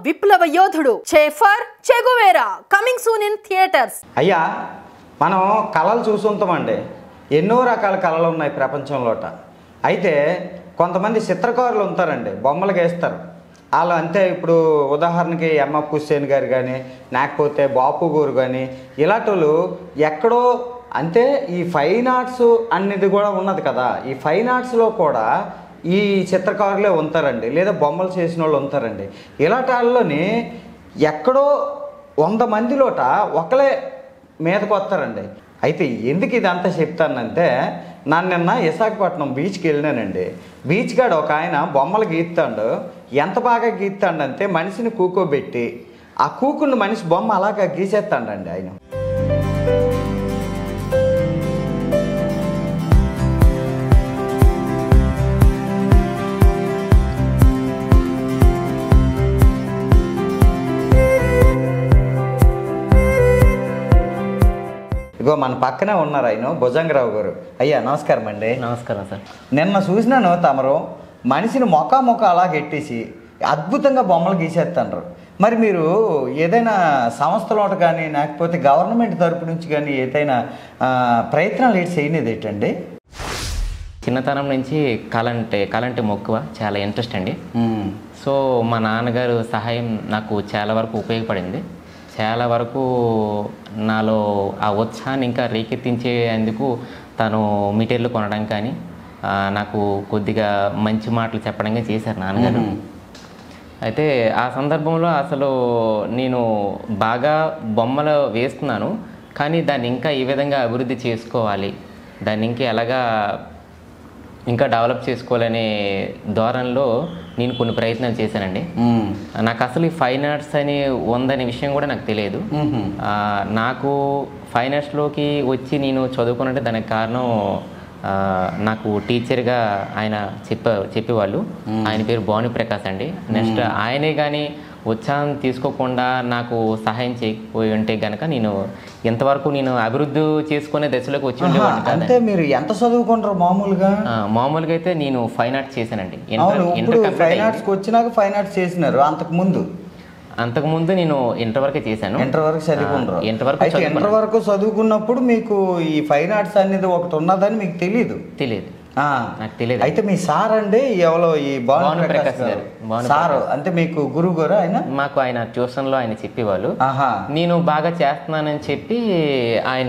విప్లవ యోధుడు చేఫర్ Che Guevara coming soon in theatres అయ్యా మనం కళలు చూసుంటామండి ఎన్నో రకాల కళలు ఉన్నాయి ప్రపంచంలోట అయితే కొంతమంది చిత్రకారులు ఉంటారండి బొమ్మలు గీస్తారు వాళ్ళు అంతే ఇప్పుడు ఉదాహరణకి ఎంఎఫ్ హుస్సేన్ గారు కానీ లేకపోతే బాపు గారు కానీ ఇలాంటి వాళ్ళు ఎక్కడో అంటే ఈ ఫైన్ ఆర్ట్స్ అనేది కూడా ఉన్నది కదా ఈ ఫైన్ ఆర్ట్స్లో కూడా ఈ చిత్రకారులే ఉంటారండి లేదా బొమ్మలు చేసిన వాళ్ళు ఉంటారండి ఇలాంటి వాళ్ళని ఎక్కడో వంద మందిలోట ఒకలే మీదకి వస్తారండి అయితే ఎందుకు ఇదంతా చెప్తానంటే నన్ను నిన్న విశాఖపట్నం బీచ్కి వెళ్ళినానండి బీచ్ కాడ ఒక ఆయన బొమ్మలు గీస్తాడు ఎంత బాగా గీస్తాడంటే మనిషిని కూకోబెట్టి ఆ కూకున్న మనిషి బొమ్మ అలాగా గీసేస్తాడండి ఆయన ఇగో మన పక్కనే ఉన్నారు ఆయన భుజంగరావు గారు అయ్యా నమస్కారం అండి నమస్కారం సార్ నిన్న చూసినాను తమరు మనిషిని మొక్క మొక్క అలా గెట్టేసి అద్భుతంగా బొమ్మలు గీసేస్తున్నారు మరి మీరు ఏదైనా సంస్థలోట కానీ లేకపోతే గవర్నమెంట్ తరపు నుంచి కానీ ఏదైనా ఆ, ప్రయత్నాలు ఏంటి చేయనిది ఏంటండి చిన్నతనం నుంచి కళ అంటే కళ అంటే మక్కువ చాలా ఇంట్రెస్ట్ అండి ఉమ్, సో మా నాన్నగారు సహాయం నాకు చాలా వరకు ఉపయోగపడింది చాలా వరకు నాలో ఆ ఉత్సాహాన్ని ఇంకా రేకెత్తించేందుకు తను మెటీరియల్ కొనడం కానీ ఆ, నాకు కొద్దిగా మంచి మాటలు చెప్పడం కానీ చేశారు నాన్నగారు అయితే ఆ సందర్భంలో అసలు నేను బాగా బొమ్మలు వేస్తున్నాను కానీ దాన్ని ఇంకా ఈ విధంగా అభివృద్ధి చేసుకోవాలి దాన్ని ఇంకా ఎలాగా ఇంకా డెవలప్ చేసుకోవాలనే ధోరణిలో నేను కొన్ని ప్రయత్నాలు చేశానండి ఉమ్, నాకు అసలు ఈ ఫైన్ ఆర్ట్స్ అని ఉందనే విషయం కూడా నాకు తెలియదు ఉహు, ఆ, నాకు ఫైన్ ఆర్ట్స్లోకి వచ్చి నేను చదువుకున్నట్టే దానికి కారణం ఆ, నాకు టీచర్గా ఆయన చెప్ప చెప్పేవాళ్ళు ఆయన పేరు భాను ప్రకాష్ అండి నెక్స్ట్ ఆయనే కానీ ఉత్సాహం తీసుకోకుండా నాకు సహాయం చేయకపోయి ఉంటే గనక నేను ఇంతవరకు నేను అభివృద్ధి చేసుకునే దశలోకి వచ్చి ఆహా, ఉండేవాడిని కాదండి అంటే మీరు ఎంత చదువుకుంటారు మామూలుగా ఆ, మామూలుగా అయితే నేను ఫైన్ ఆర్ట్స్ చేశానండి ఇంటర్ అవును ఇంటర్ ఇప్పుడు కంప్లీట్ ఫైన్ అయింది. ఆర్ట్స్కి వచ్చినాక ఫైన్ ఆర్ట్స్ చేసినారు అంతకు ముందు అంతకుముందు నేను ఇంటర్ వరకే చేశాను ఇంటర్ వరకు చదువుకున్నారు ఆ, ఇంటర్ వరకు అయితే ఇంటర్ చదువుకున్నాను. వరకు చదువుకున్నప్పుడు మీకు ఈ ఫైన్ ఆర్ట్స్ అనేది ఒకటి ఉన్నదని మీకు తెలియదు తెలియదు ఆ. నాకు తెలియదు అయితే మీ సార్ అండి ఎవరో ఈ భాను భాను ప్రకాష్ ప్రకాష్ గారు గారు. భాను సార్ అంటే మీకు గురువు గారు ఆయన మాకు ఆయన ట్యూషన్లో ఆయన చెప్పేవాళ్ళు ఆహా నేను బాగా చేస్తున్నానని చెప్పి ఆయన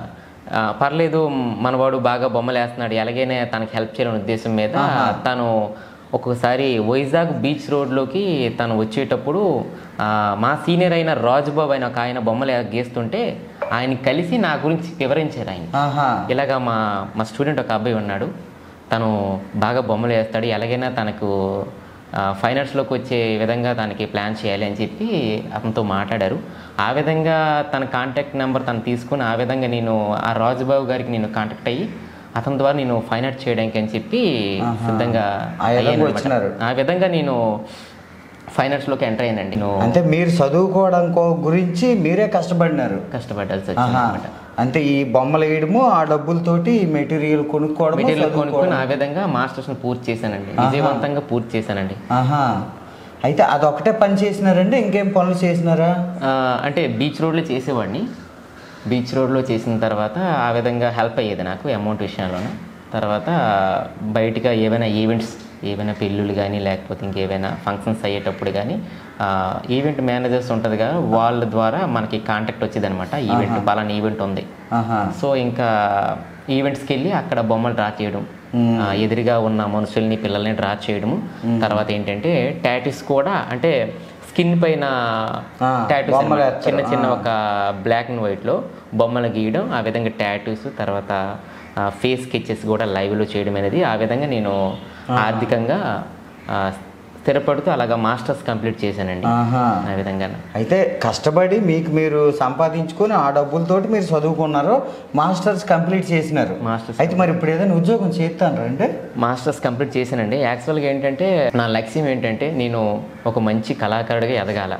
ఆ, పర్లేదు మనవాడు బాగా బొమ్మలు వేస్తున్నాడు ఎలాగైనా తనకి హెల్ప్ చేయాలనే ఉద్దేశం మీద తను ఒక్కొక్కసారి వైజాగ్ బీచ్ రోడ్లోకి తను వచ్చేటప్పుడు ఆ, మా సీనియర్ అయిన రాజుబాబు అయిన ఒక ఆయన బొమ్మలు గీస్తుంటే ఆయన కలిసి నా గురించి వివరించారు ఆయన ఆహా ఇలాగా మా మా స్టూడెంట్ ఒక అబ్బాయి ఉన్నాడు తను బాగా బొమ్మలు వేస్తాడు ఎలాగైనా తనకు ఫైనాన్స్లోకి వచ్చే విధంగా తనకి ప్లాన్ చేయాలి అని చెప్పి అతనితో మాట్లాడారు ఆ విధంగా తన కాంటాక్ట్ నెంబర్ తను తీసుకుని ఆ విధంగా నేను ఆ రాజుబాబు గారికి నేను కాంటాక్ట్ అయ్యి అతని ద్వారా నేను ఫైన్ ఆర్ట్ చేయడానికి అని చెప్పి సిద్ధంగా ఆ విధంగా అయ్యానన్నమాట. వచ్చినారు. ఆ విధంగా నేను ఫైనాన్స్లోకి ఎంటర్ అయ్యానండి నేను అంటే మీరు చదువుకోవడం కో- గురించి మీరే కష్టపడినారు కష్టపడాల్సి వచ్చింది ఆహా. అనమాట అంటే ఈ బొమ్మలు వేయడము ఆ డబ్బులతోటి మెటీరియల్ కొనుక్కోవడం మెటీరియల్ కొనుక్కొని ఆ విధంగా మాస్టర్స్ని పూర్తి చేశానండి విజయవంతంగా పూర్తి చేశానండి ఆహా అయితే అదొకటే పని చేసినారండి ఇంకేం పనులు చేసినారా ఆ, అంటే బీచ్ రోడ్లో చేసేవాడిని బీచ్ రోడ్లో చేసిన తర్వాత ఆ విధంగా హెల్ప్ అయ్యేది నాకు అమౌంట్ విషయంలోనే తర్వాత బయటగా ఏవైనా ఈవెంట్స్ ఏవైనా పెళ్ళిళ్ళు కానీ లేకపోతే ఇంకేవైనా ఫంక్షన్స్ అయ్యేటప్పుడు కానీ ఈవెంట్ మేనేజర్స్ ఉంటుంది కదా వాళ్ళ ద్వారా మనకి కాంటాక్ట్ వచ్చేది అనమాట ఈవెంట్ పలానా ఈవెంట్ ఉంది ఆహా సో ఇంకా ఈవెంట్స్కి వెళ్ళి అక్కడ బొమ్మలు డ్రా చేయడం ఆ, ఎదురుగా ఉన్న మనుషుల్ని పిల్లల్ని డ్రా చేయడము తర్వాత ఏంటంటే టాటూస్ కూడా అంటే స్కిన్ పైన ఆ, టాటూస్ బొమ్మలు వేస్తారు. చిన్న చిన్న ఒక బ్లాక్ అండ్ వైట్లో బొమ్మలు గీయడం ఆ విధంగా టాటూస్ తర్వాత ఫేస్ స్కెచెస్ కూడా లైవ్లో చేయడం అనేది ఆ విధంగా నేను ఆర్థికంగా ఆ, స్థిరపడుతూ అలాగా మాస్టర్స్ కంప్లీట్ చేశానండి ఆహా ఆ విధంగా అయితే కష్టపడి మీకు మీరు సంపాదించుకొని ఆ డబ్బులతోటి మీరు చదువుకున్నారు మాస్టర్స్ కంప్లీట్ చేసినారు మాస్టర్స్ అయితే మరి ఇప్పుడు ఏదైనా ఉద్యోగం చేస్తాను రండి మాస్టర్స్ కంప్లీట్ చేశానండి యాక్చువల్గా ఏంటంటే నా లక్ష్యం ఏంటంటే నేను ఒక మంచి కళాకారుడిగా ఎదగాల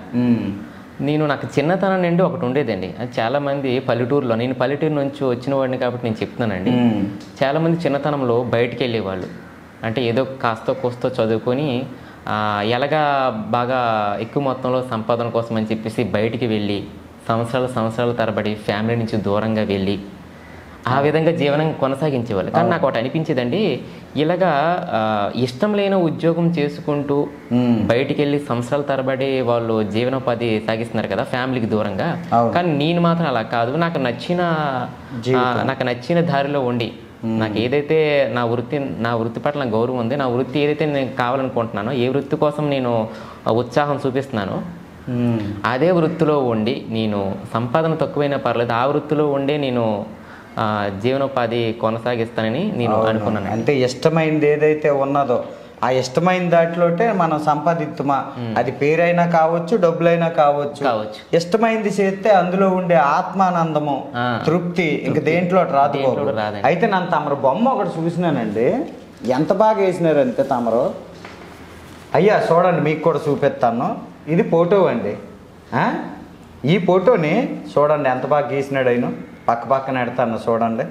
నేను నాకు చిన్నతనం నుండి ఒకటి ఉండేదండి అది చాలామంది పల్లెటూరులో నేను పల్లెటూరు నుంచి వచ్చిన వాడిని కాబట్టి నేను చెప్తున్నానండి చాలామంది చిన్నతనంలో బయటికి వెళ్ళేవాళ్ళు అంటే ఏదో కాస్తో కోస్తో చదువుకొని ఆ, ఎలాగా బాగా ఎక్కువ మొత్తంలో సంపాదన కోసం అని చెప్పేసి బయటికి వెళ్ళి సంవత్సరాలు సంవత్సరాల తరబడి ఫ్యామిలీ నుంచి దూరంగా వెళ్ళి ఆ విధంగా జీవనం కొనసాగించేవాళ్ళు కానీ నాకు ఒకటి అనిపించేదండి ఇలాగా ఆ, ఇష్టం లేని ఉద్యోగం చేసుకుంటూ మ్మ్. బయటికి వెళ్ళి సంవత్సరాల తరబడి వాళ్ళు జీవనోపాధి సాగిస్తున్నారు కదా ఫ్యామిలీకి దూరంగా అవును. కానీ నేను మాత్రం అలా కాదు నాకు నచ్చిన జీవితం. ఆ, నాకు నచ్చిన దారిలో ఉండి నాకు ఏదైతే నా వృత్తి నా వృత్తి పట్ల నాకు గౌరవం ఉంది నా వృత్తి ఏదైతే నేను కావాలనుకుంటున్నానో ఏ వృత్తి కోసం నేను ఆ ఉత్సాహం చూపిస్తున్నానో ఉమ్. అదే వృత్తిలో ఉండి నేను సంపాదన తక్కువైనా పర్లేదు ఆ వృత్తిలో ఉండే నేను ఆ, జీవనోపాధి కొనసాగిస్తానని నేను అవును. అనుకున్నాను అంటే ఇష్టమైంది ఏదైతే ఉన్నదో ఆ ఇష్టమైన దాంట్లోటే మనం సంపాదిద్దుమా అది పేరైనా కావచ్చు డబ్బులైనా కావచ్చు కావచ్చు. ఇష్టమైంది చేస్తే అందులో ఉండే ఆత్మానందము ఆ. తృప్తి ఇంక దేంట్లో రాదు దేంట్లో బాబు. రాదండి. అయితే నన్ను తమరు బొమ్మ ఒకటి చూసినానండి ఎంత బాగా వేసినారు అంతే తమరు అయ్యా చూడండి మీకు కూడా చూపిస్తాను ఇది ఫోటో అండి ఆ? ఈ ఫోటోని చూడండి ఎంత బాగా గీసినాడు ఆయన పక్క పక్కన ఎడతాను చూడండి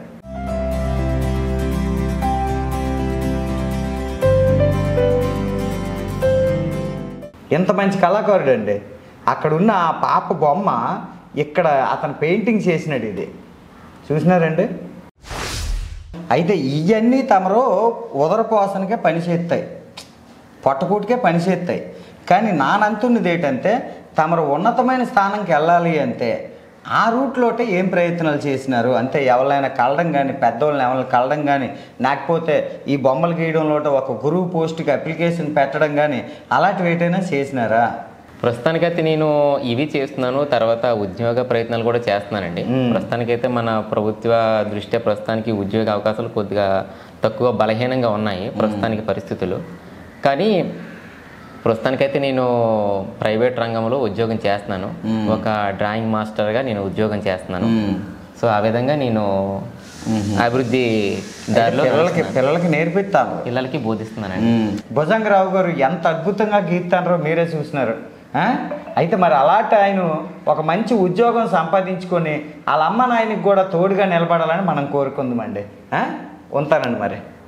ఎంత మంచి కళాకారుడు అండి అక్కడ ఉన్న ఆ పాప బొమ్మ ఇక్కడ అతను పెయింటింగ్ చేసినాడు ఇది చూసినారండి అయితే ఇవన్నీ తమరు ఉదరపోసనకే పనిచేస్తాయి పొట్టకూటికే పనిచేస్తాయి కానీ నానంతున్నది ఏంటంటే తమరు ఉన్నతమైన స్థానంకి వెళ్ళాలి అంటే ఆ రూట్లోటే ఏం ప్రయత్నాలు చేసినారు అంటే ఎవరైనా కలడం కానీ పెద్దవాళ్ళని ఎవరైనా కలడం కానీ లేకపోతే ఈ బొమ్మలు గీయడంలో ఒక గురువు పోస్ట్కి అప్లికేషన్ పెట్టడం కానీ అలాంటివి ఏటైనా చేసినారా ప్రస్తుతానికైతే నేను ఇవి చేస్తున్నాను తర్వాత ఉద్యోగ ప్రయత్నాలు కూడా చేస్తున్నానండి మ్మ్. ప్రస్తుతానికైతే మన ప్రభుత్వ దృష్ట్యా ప్రస్తుతానికి ఉద్యోగ అవకాశాలు కొద్దిగా తక్కువ బలహీనంగా ఉన్నాయి ప్రస్తుతానికి పరిస్థితులు కానీ ప్రస్తుతానికైతే నేను ప్రైవేట్ రంగంలో ఉద్యోగం చేస్తున్నాను మ్మ్. ఒక డ్రాయింగ్ మాస్టర్గా నేను ఉద్యోగం చేస్తున్నాను మ్మ్. సో ఆ విధంగా నేను అభివృద్ధి అయితే దారిలో పిల్లలకి నడుస్తున్నాను. పిల్లలకి నేర్పిస్తాను పిల్లలకి బోధిస్తున్నానండి భుజంగరావు గారు ఎంత అద్భుతంగా గీస్తారో మీరే చూసినారు ఆ? అయితే మరి అలాంటి ఆయన ఒక మంచి ఉద్యోగం సంపాదించుకొని వాళ్ళ అమ్మ నాయనకి కూడా తోడుగా నిలబడాలని మనం కోరుకుందామండి ఆ? ఉంటానండి మరి